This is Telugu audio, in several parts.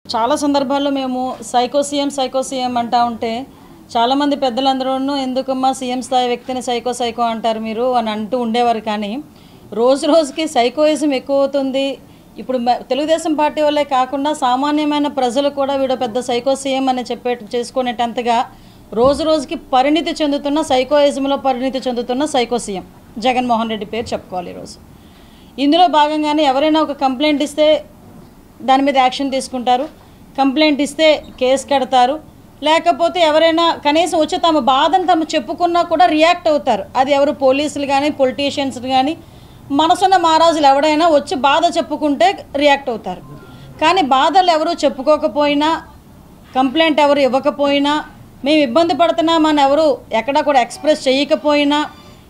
చాలా సందర్భాల్లో మేము సైకో సీఎం సైకో సీఎం అంటా ఉంటే చాలామంది పెద్దలందరూ ఎందుకమ్మా సీఎం స్థాయి వ్యక్తిని సైకో సైకో అంటారు మీరు అని అంటూ ఉండేవారు కానీ రోజు రోజుకి సైకోయిజం ఎక్కువ అవుతుంది ఇప్పుడు మ- తెలుగుదేశం పార్టీ వాళ్ళే కాకుండా సామాన్యమైన ప్రజలు కూడా వీడు పెద్ద సైకో సీఎం అని చెప్పే చేసుకునేటంతగా రోజు రోజుకి పరిణితి చెందుతున్న సైకోయిజంలో పరిణితి చెందుతున్న సైకో సీఎం జగన్మోహన్ రెడ్డి పేరు చెప్పుకోవాలి ఈరోజు ఇందులో భాగంగానే ఎవరైనా ఒక కంప్లైంట్ ఇస్తే దాని మీద యాక్షన్ తీసుకుంటారు కంప్లైంట్ ఇస్తే కేసు కడతారు లేకపోతే ఎవరైనా కనీసం వచ్చి తమ బాధను తమ చెప్పుకున్నా కూడా రియాక్ట్ అవుతారు అది ఎవరు పోలీసులు కానీ పొలిటీషియన్స్ కానీ మనసున్న మహారాజులు ఎవడైనా వచ్చి బాధ చెప్పుకుంటే రియాక్ట్ అవుతారు కానీ బాధలు ఎవరు చెప్పుకోకపోయినా కంప్లైంట్ ఎవరు ఇవ్వకపోయినా మేము ఇబ్బంది పడుతున్నామని ఎవరు ఎక్కడా కూడా ఎక్స్ప్రెస్ చేయకపోయినా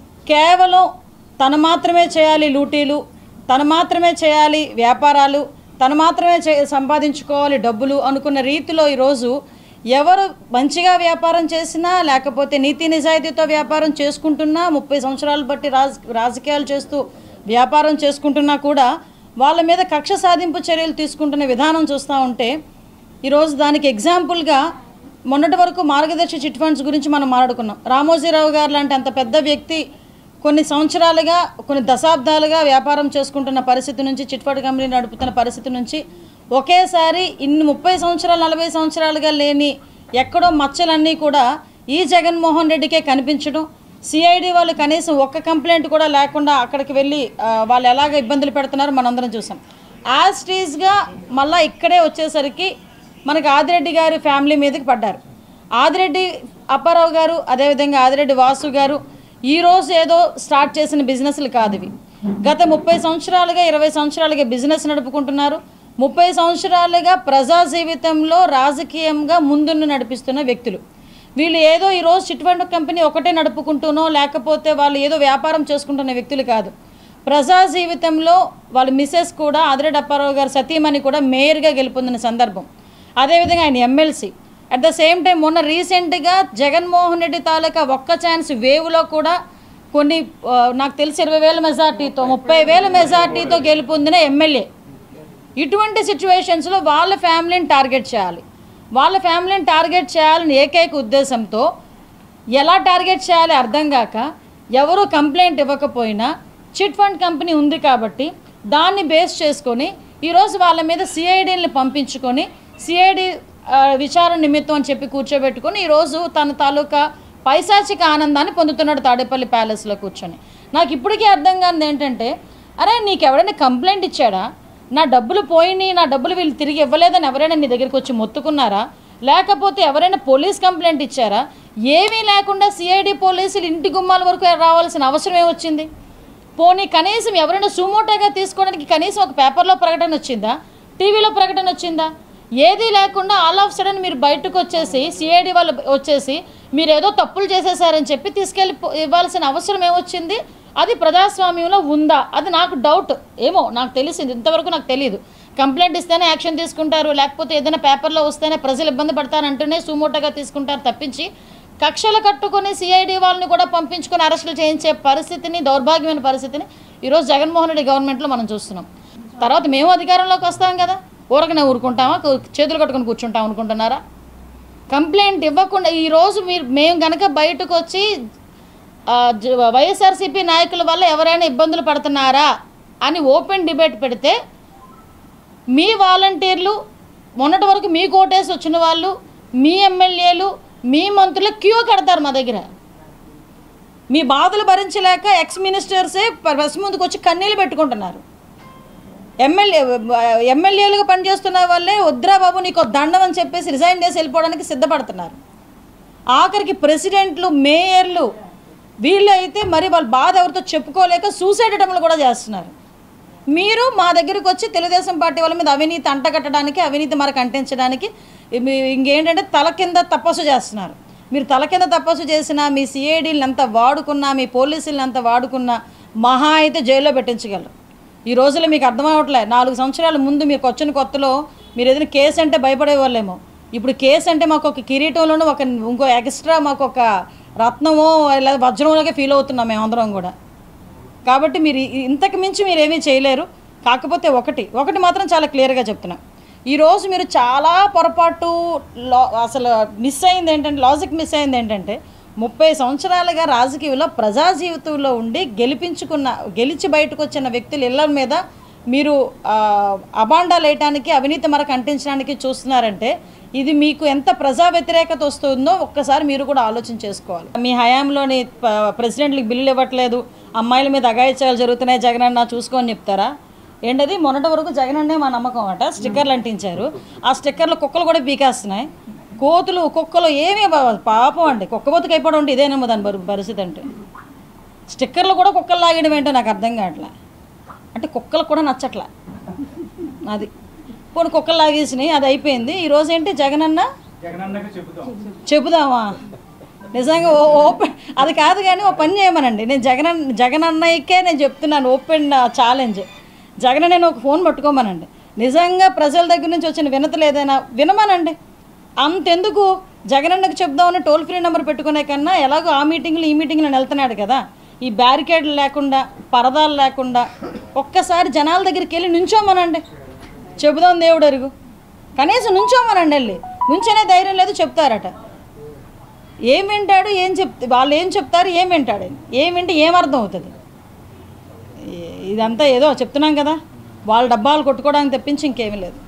కేవలం తను మాత్రమే చేయాలి లూటీలు తను మాత్రమే చేయాలి వ్యాపారాలు తను మాత్రమే చే సంపాదించుకోవాలి డబ్బులు అనుకున్న రీతిలో ఈరోజు ఎవరు మంచిగా వ్యాపారం చేసినా లేకపోతే నీతి నిజాయితీతో వ్యాపారం చేసుకుంటున్నా ముప్పై సంవత్సరాలు బట్టి రాజ రాజకీయాలు చేస్తూ వ్యాపారం చేసుకుంటున్నా కూడా వాళ్ళ మీద కక్ష సాధింపు చర్యలు తీసుకుంటున్న విధానం చూస్తూ ఉంటే ఈరోజు దానికి ఎగ్జాంపుల్గా మొన్నటి వరకు మార్గదర్శి చిట్ ఫండ్స్ గురించి మనం మాట్లాడుకున్నాం రామోజీరావు గారు లాంటి అంత పెద్ద వ్యక్తి కొన్ని సంవత్సరాలుగా కొన్ని దశాబ్దాలుగా వ్యాపారం చేసుకుంటున్న పరిస్థితి నుంచి చిట్ ఫండ్ కంపెనీ నడుపుతున్న పరిస్థితి నుంచి ఒకేసారి ఇన్ని ముప్పై సంవత్సరాలు నలభై సంవత్సరాలుగా లేని ఎక్కడో మచ్చలన్నీ కూడా ఈ జగన్మోహన్ రెడ్డికే కనిపించడం సిఐడి వాళ్ళు కనీసం ఒక్క కంప్లైంట్ కూడా లేకుండా అక్కడికి వెళ్ళి ఆ, వాళ్ళు ఎలాగ ఇబ్బందులు పెడుతున్నారో మనందరం చూసాం యాజ్ టీజ్గా మళ్ళీ ఇక్కడే వచ్చేసరికి మనకి ఆదిరెడ్డి గారి ఫ్యామిలీ మీదకి పడ్డారు ఆదిరెడ్డి అప్పారావు గారు అదేవిధంగా ఆదిరెడ్డి వాసు గారు ఈ రోజు ఏదో స్టార్ట్ చేసిన బిజినెస్లు కాదు ఇవి గత ముప్పై సంవత్సరాలుగా ఇరవై సంవత్సరాలుగా బిజినెస్ నడుపుకుంటున్నారు ముప్పై సంవత్సరాలుగా ప్రజా జీవితంలో రాజకీయంగా ముందున్న నడిపిస్తున్న వ్యక్తులు వీళ్ళు ఏదో ఈరోజు చిట్ ఫండ్ కంపెనీ ఒకటే నడుపుకుంటూనో లేకపోతే వాళ్ళు ఏదో వ్యాపారం చేసుకుంటున్న వ్యక్తులు కాదు ప్రజా జీవితంలో వాళ్ళ మిస్సెస్ కూడా ఆదిరెడ్డి అప్పారావు గారు సతీమణి కూడా మేయర్గా గెలుపొందిన సందర్భం అదేవిధంగా ఆయన MLC at the same time మొన్న రీసెంట్గా జగన్మోహన్ రెడ్డి తాలూకా ఒక్క ఛాన్స్ వేవ్లో కూడా కొన్ని ఆ, నాకు తెలిసి ఇరవై వేల మెజార్టీతో ముప్పై వేల మెజార్టీతో గెలుపొందిన ఎమ్మెల్యే ఇటువంటి సిచ్యువేషన్స్లో వాళ్ళ ఫ్యామిలీని టార్గెట్ చేయాలి వాళ్ళ ఫ్యామిలీని టార్గెట్ చేయాలని ఏకైక ఉద్దేశంతో ఎలా టార్గెట్ చేయాలి అర్థం కాక ఎవరు కంప్లైంట్ ఇవ్వకపోయినా చిట్ ఫండ్ కంపెనీ ఉంది కాబట్టి దాన్ని బేస్ చేసుకొని ఈరోజు వాళ్ళ మీద సిఐడిని పంపించుకొని సిఐడి విచారణ నిమిత్తం అని చెప్పి కూర్చోబెట్టుకొని ఈరోజు తన తాలూకా పైశాచిక ఆనందాన్ని పొందుతున్నాడు తాడేపల్లి ప్యాలెస్లో కూర్చొని నాకు ఇప్పటికీ అర్థం కానిది ఏంటంటే అరే నీకు ఎవరైనా కంప్లైంట్ ఇచ్చాడా నా డబ్బులు పోయినాయి నా డబ్బులు వీళ్ళు తిరిగి ఇవ్వలేదని ఎవరైనా నీ దగ్గరికి వచ్చి మొత్తుకున్నారా లేకపోతే ఎవరైనా పోలీస్ కంప్లైంట్ ఇచ్చారా ఏమీ లేకుండా సిఐడి పోలీసులు ఇంటి గుమ్మాల వరకు రావాల్సిన అవసరం ఏమొచ్చింది పోనీ కనీసం ఎవరైనా సుమోటోగా తీసుకోవడానికి కనీసం ఒక పేపర్లో ప్రకటన వచ్చిందా టీవీలో ప్రకటన వచ్చిందా ఏదీ లేకుండా ఆల్ ఆఫ్ సడన్ మీరు బయటకు వచ్చేసి సిఐడి వాళ్ళు వచ్చేసి మీరు ఏదో తప్పులు చేసేసారని చెప్పి తీసుకెళ్ళి పో- ఇవ్వాల్సిన అవసరం ఏమొచ్చింది అది ప్రజాస్వామ్యంలో ఉందా అది నాకు డౌట్ ఏమో నాకు తెలిసింది ఇంతవరకు నాకు తెలియదు కంప్లైంట్ ఇస్తేనే యాక్షన్ తీసుకుంటారు లేకపోతే ఏదైనా పేపర్లో వస్తేనే ప్రజలు ఇబ్బంది పడతారంటూనే సుమోటోగా తీసుకుంటారు తప్పించి కక్షలు కట్టుకొని సిఐడి వాళ్ళని కూడా పంపించుకొని అరెస్టులు చేయించే పరిస్థితిని దౌర్భాగ్యమైన పరిస్థితిని ఈరోజు జగన్మోహన్ రెడ్డి గవర్నమెంట్లో మనం చూస్తున్నాం తర్వాత మేము అధికారంలోకి వస్తాం కదా ఊరకనే ఊరుకుంటామా కూ- చేతులు కట్టుకొని కూర్చుంటాం అనుకుంటున్నారా కంప్లైంట్ ఇవ్వకుండా ఈరోజు మీరు మేము గనక బయటకు వచ్చి ఆ, జ- వైఎస్ఆర్సీపీ నాయకుల వల్ల ఎవరైనా ఇబ్బందులు పడుతున్నారా అని ఓపెన్ డిబేట్ పెడితే మీ వాలంటీర్లు మొన్నటి వరకు మీ కోటేసి వచ్చిన వాళ్ళు మీ ఎమ్మెల్యేలు మీ మంత్రులు క్యూ కడతారు మా దగ్గర మీ బాధలు భరించలేక ఎక్స్ మినిస్టర్సే ప్రెస్ ముందుకు వచ్చి కన్నీళ్ళు పెట్టుకుంటున్నారు ఎమ్మెల్యే ఎమ్మెల్యేలుగా పనిచేస్తున్న వాళ్ళే వద్దురా బాబు నీకు ఒక దండం అని చెప్పేసి రిజైన్ చేసి వెళ్ళిపోవడానికి సిద్ధపడుతున్నారు ఆఖరికి ప్రెసిడెంట్లు మేయర్లు వీళ్ళు అయితే మరి వాళ్ళ బాధ ఎవరితో చెప్పుకోలేక సూసైడ్ అటెంప్ట్లు కూడా చేస్తున్నారు మీరు మా దగ్గరికి వచ్చి తెలుగుదేశం పార్టీ వాళ్ళ మీద అవినీతి అంటగట్టడానికి అవినీతి మనకు అంటించడానికి మీ- ఇంకేంటంటే తల కింద తపస్సు చేస్తున్నారు మీరు తల కింద తపస్సు చేసినా మీ సిఐడీలను అంతా వాడుకున్నా మీ పోలీసులను అంతా వాడుకున్నా మహా అయితే జైల్లో పెట్టించగలరు ఈ రోజుల్లో మీకు అర్థం అవ్వట్లే నాలుగు సంవత్సరాల ముందు మీకు వచ్చిన కొత్తలో మీరు ఏదైనా కేసు అంటే భయపడేవాళ్ళేమో ఇప్పుడు కేసు అంటే మాకు ఒక కిరీటంలోనూ ఒక ఇంకో ఎక్స్ట్రా మాకు ఒక రత్నమో లేదా వజ్రంలాగా ఫీల్ అవుతున్నాం మేమందరం కూడా కాబట్టి మీరు ఇ- ఇంతకు మించి మీరు ఏమీ చేయలేరు కాకపోతే ఒకటి ఒకటి మాత్రం చాలా క్లియర్గా చెప్తున్నా ఈరోజు మీరు చాలా పొరపాటు లా అసలు మిస్ అయింది ఏంటంటే లాజిక్ మిస్ అయింది ఏంటంటే ముప్పై సంవత్సరాలుగా రాజకీయంలో ప్రజా జీవితంలో ఉండి గెలిపించుకున్న గెలిచి బయటకు వచ్చిన వ్యక్తుల ఇళ్ళ మీద మీరు ఆ, అబాండాలు వేయటానికి అవినీతి మరక అంటించడానికి చూస్తున్నారంటే ఇది మీకు ఎంత ప్రజా వ్యతిరేకత వస్తుందో ఒక్కసారి మీరు కూడా ఆలోచన చేసుకోవాలి మీ హయాంలోని ప- ప్రెసిడెంట్లకు బిల్లులు ఇవ్వట్లేదు అమ్మాయిల మీద అగాయిత్యాలు జరుగుతున్నాయి జగన్ అన్న చూసుకొని చెప్తారా ఏంటది మొన్నటి వరకు జగన్ అన్నే మా నమ్మకం అట స్టిక్కర్లు అంటించారు ఆ స్టిక్కర్లు కుక్కలు కూడా పీకేస్తున్నాయి కోతులు కుక్కలు ఏమీ బా- పాపం అండి కుక్క బతుకు అయిపోవడం అంటే ఇదేనేమో దాని పరి- పరిస్థితి అంటే స్టిక్కర్లు కూడా కుక్కలు లాగడం ఏంటో నాకు అర్థం కావట్లే అంటే కుక్కలకు కూడా నచ్చట్లే అది పోనీ కుక్కలు లాగేసినాయి అది అయిపోయింది ఈరోజు ఏంటి జగన్ అన్న జగనన్నకి చెబుతాం చెబుదామా నిజంగా ఓ- ఓపెన్ అది కాదు కానీ ఓ పని చేయమనండి నేను జగన్ అన్న- జగన్ అన్నయ్యకే నేను చెప్తున్నాను ఓపెన్ ఛాలెంజ్ జగన్ నేను ఒక ఫోన్ పట్టుకోమనండి నిజంగా ప్రజల దగ్గర నుంచి వచ్చిన వినతులు ఏదైనా వినమనండి అంతెందుకు జగన్ అన్నకు చెప్దామని టోల్ ఫ్రీ నెంబర్ పెట్టుకునే కన్నా ఎలాగో ఆ మీటింగ్లు ఈ మీటింగ్లు వెళ్తున్నాడు కదా ఈ బ్యారికేడ్లు లేకుండా పరదాలు లేకుండా ఒక్కసారి జనాల దగ్గరికి వెళ్ళి నుంచోమనండి చెబుదాం దేవుడు అరుగు కనీసం నుంచోమనండి వెళ్ళి నుంచోనే ధైర్యం లేదు చెప్తారట ఏం వింటాడు ఏం చెప్తే వాళ్ళు ఏం చెప్తారు ఏం వింటాడు ఆయన? ఏం వింటే ఏం అర్థం అవుతుంది ఈ- ఇదంతా ఏదో చెప్తున్నాం కదా వాళ్ళ డబ్బాలు కొట్టుకోవడానికి తప్పించి ఇంకేమీ లేదు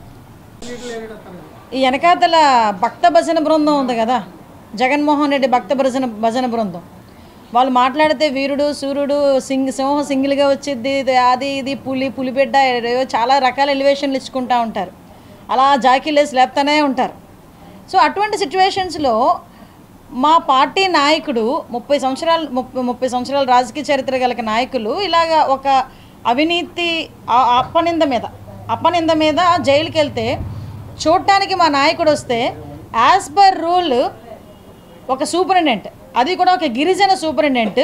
ఈ వెనకాతల భక్త భజన బృందం ఉంది కదా జగన్మోహన్ రెడ్డి భక్త భజన భజన బృందం వాళ్ళు మాట్లాడితే వీరుడు సూర్యుడు సింగ్ సింహం సింగిల్గా వచ్చింది ఇది అది ఇది పులి పులిబిడ్డ ఏవో చాలా రకాల ఎలివేషన్లు ఇచ్చుకుంటూ ఉంటారు అలా జాకీలేసి లేపుతానే ఉంటారు సో అటువంటి సిచ్యువేషన్స్లో మా పార్టీ నాయకుడు ముప్పై సంవత్సరాలు ముప్పై ముప్పై సంవత్సరాల రాజకీయ చరిత్ర గల నాయకులు ఇలాగ ఒక అవినీతి ఆ- అప్పనింద మీద అప్పనింద మీద జైలుకి వెళ్తే చూడటానికి మా నాయకుడు వస్తే యాజ్ పర్ రూల్ ఒక సూపరింటెండెంట్ అది కూడా ఒక గిరిజన సూపరింటెండెంట్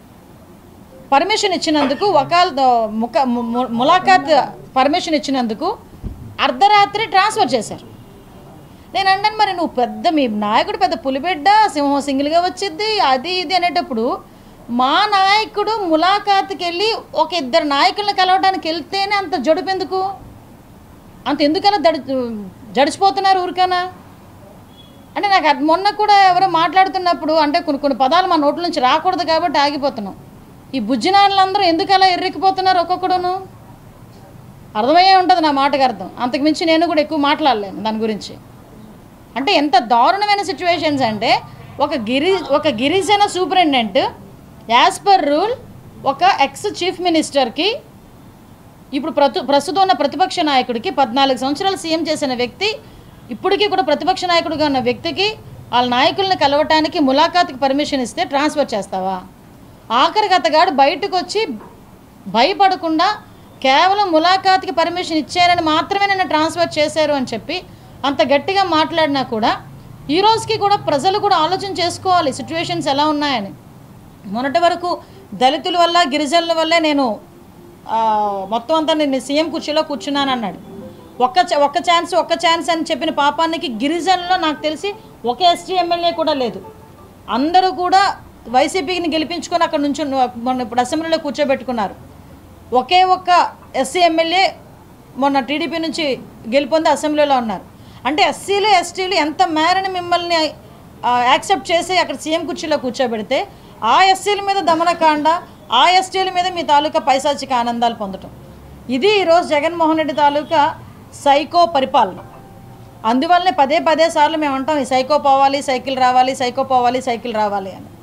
పర్మిషన్ ఇచ్చినందుకు వకాల్ ముఖ ము- ము- ములాఖాత్ పర్మిషన్ ఇచ్చినందుకు అర్ధరాత్రి ట్రాన్స్ఫర్ చేశారు నేను అన్నాను మరి నువ్వు పెద్ద మీ నాయకుడు పెద్ద పులిబిడ్డ సింహం సింగిల్గా వచ్చింది అది ఇది అనేటప్పుడు మా నాయకుడు ములాఖాత్కి వెళ్ళి ఒక ఇద్దరు నాయకులను కలవడానికి వెళ్తేనే అంత జడుపెందుకు అంత ఎందుకలా దడి జడిచిపోతున్నారు ఊరికనా అంటే నాకు అది మొన్న కూడా ఎవరో మాట్లాడుతున్నప్పుడు అంటే కొన్ని కొన్ని పదాలు మా నోట్ల నుంచి రాకూడదు కాబట్టి ఆగిపోతున్నాం ఈ బుజ్జినాళ్ళందరూ ఎందుకు అలా ఎర్రెక్కిపోతున్నారు ఒక్కొక్కడును అర్థమయ్యే ఉంటుంది నా మాటకు అర్థం అంతకుమించి నేను కూడా ఎక్కువ మాట్లాడలేను దాని గురించి అంటే ఎంత దారుణమైన సిచ్యువేషన్స్ అంటే ఒక గిరి ఒక గిరిజన సూపరింటెండెంట్ యాజ్ పర్ రూల్ ఒక ఎక్స్ చీఫ్ మినిస్టర్కి ఇప్పుడు ప్రతు ప్రస్తుతం ఉన్న ప్రతిపక్ష నాయకుడికి పద్నాలుగు సంవత్సరాలు సీఎం చేసిన వ్యక్తి ఇప్పటికీ కూడా ప్రతిపక్ష నాయకుడిగా ఉన్న వ్యక్తికి వాళ్ళ నాయకుల్ని కలవటానికి ములాఖాత్కి పర్మిషన్ ఇస్తే ట్రాన్స్ఫర్ చేస్తావా ఆఖరికి అతగాడు బయటకు వచ్చి భయపడకుండా కేవలం ములాఖాత్కి పర్మిషన్ ఇచ్చారని మాత్రమే నన్ను ట్రాన్స్ఫర్ చేశారు అని చెప్పి అంత గట్టిగా మాట్లాడినా కూడా ఈ రోజుకి కూడా ప్రజలు కూడా ఆలోచన చేసుకోవాలి సిచ్యువేషన్స్ ఎలా ఉన్నాయని మొన్నటి వరకు దళితుల వల్ల గిరిజనుల వల్లే నేను ఆ, మొత్తం అంతా నేను సీఎం కుర్చీలో కూర్చున్నాను అన్నాడు ఒక్క ఛ- ఒక్క ఛాన్స్ ఒక్క ఛాన్స్ అని చెప్పిన పాపానికి గిరిజనుల్లో నాకు తెలిసి ఒక ఎస్టీ ఎమ్మెల్యే కూడా లేదు అందరూ కూడా వైసీపీని గెలిపించుకొని అక్కడ నుంచి మొన్న ఇప్పుడు అసెంబ్లీలో కూర్చోబెట్టుకున్నారు ఒకే ఒక్క ఎస్సీ ఎమ్మెల్యే మొన్న టీడీపీ నుంచి గెలుపొంది అసెంబ్లీలో ఉన్నారు అంటే ఎస్సీలు ఎస్టీలు ఎంత మేరని మిమ్మల్ని యాక్సెప్ట్ చేసి అక్కడ సీఎం కుర్చీలో కూర్చోబెడితే ఆ ఎస్సీల మీద దమనకాండ ఆ ఎస్టీల మీద మీ తాలూకా పైశాచిక ఆనందాలు పొందటం ఇది ఈరోజు జగన్మోహన్ రెడ్డి తాలూకా సైకో పరిపాలన అందువల్లనే పదే పదే సార్లు మేము అంటాం ఈ సైకో పోవాలి సైకిల్ రావాలి సైకో పోవాలి సైకిల్ రావాలి అని